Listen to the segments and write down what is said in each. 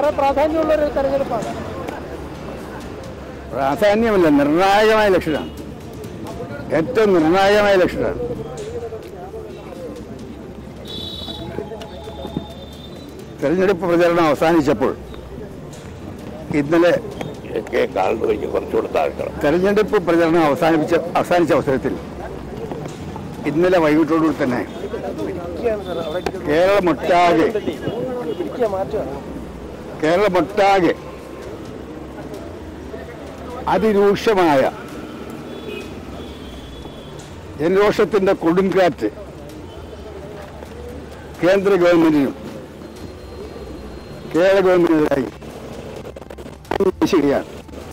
ഏറെ പ്രാധാന്യമുള്ള ഒരു തെരഞ്ഞെടുപ്പാണ് പ്രാധാന്യമല്ല നിർണായകമായ ലക്ഷ്യമാണ് ഏറ്റവും നിർണായകമായ ലക്ഷ്യമാണ് തെരഞ്ഞെടുപ്പ് പ്രചരണം അവസാനിച്ചപ്പോൾ ഇന്നലെ കാലിന് കഴിഞ്ഞ് കുറച്ചുകൂടെ താഴ്ക്കണം തെരഞ്ഞെടുപ്പ് പ്രചരണം അവസാനിപ്പിച്ച അവസാനിച്ച അവസരത്തിൽ ഇന്നലെ വൈകിട്ടോടുകൂടി തന്നെ കേരളമൊട്ടാകെ കേരളമൊട്ടാകെ അതിരൂക്ഷമായ ജനരോഷത്തിന്റെ കൊടുങ്കാറ്റ് കേന്ദ്ര ഗവൺമെന്റിനും കേരള ഗവൺമെന്റിനെതിരായി വീശുകയാണ്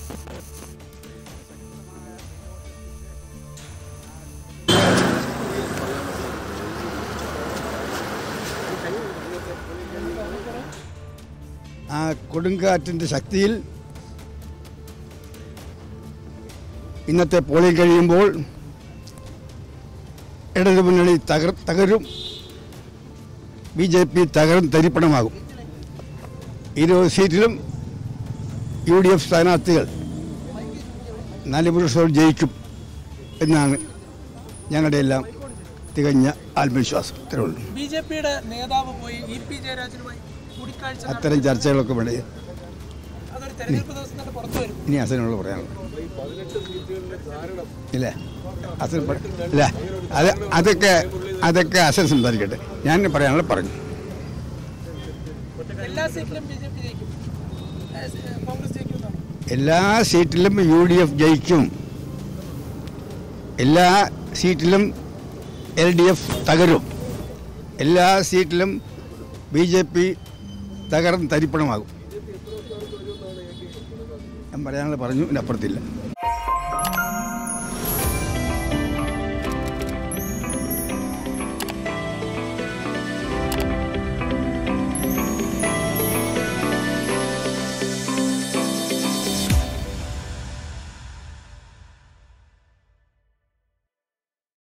ആ കൊടുങ്കാറ്റിൻ്റെ ശക്തിയിൽ ഇന്നത്തെ പോളിംഗ് കഴിയുമ്പോൾ ഇടതുമുന്നണി തകർ തകരും ബി ജെ പി തകരും തരിപ്പണമാകും ഇരുപത് സീറ്റിലും യു ഡി എഫ് സ്ഥാനാർത്ഥികൾ നാല് പുരുഷോട് ജയിക്കും എന്നാണ് ഞങ്ങളുടെ എല്ലാം തികഞ്ഞ ആത്മവിശ്വാസം ഇത്രേ ഉള്ളൂ ബി ജെ പിയുടെ നേതാവ് പോയി ഇ പി ജയരാജനുമായി കൂടിക്കാഴ്ച നടത്തി. അത്തരം ചർച്ചകളൊക്കെ വേണ്ടേ അതൊരു തെരഞ്ഞെടുപ്പ് ദിവസം തന്നെ പുറത്തു വരും ഇനി അസനുള്ള പറയാനുള്ളത് ഇല്ല അസൻ പറ- ഇല്ല അത് അതൊക്കെ അതൊക്കെ അസൻ സംസാരിക്കട്ടെ ഞാൻ പറയാനുള്ള പറഞ്ഞു എല്ലാ സീറ്റിലും ബി ജെ പി ജയിക്കും ഏഹ്, കോൺഗ്രസ് ജയിക്കും എന്നാണ് എല്ലാ സീറ്റിലും യു ഡി എഫ് ജയിക്കും എല്ലാ സീറ്റിലും എൽ ഡി എഫ് തകരും എല്ലാ സീറ്റിലും ബി ജെ പി തകർന്ന് തരിപ്പണമാകും ഞാൻ പറയാനുള്ള പറഞ്ഞു ഇതിൻ്റെ അപ്പുറത്തില്ല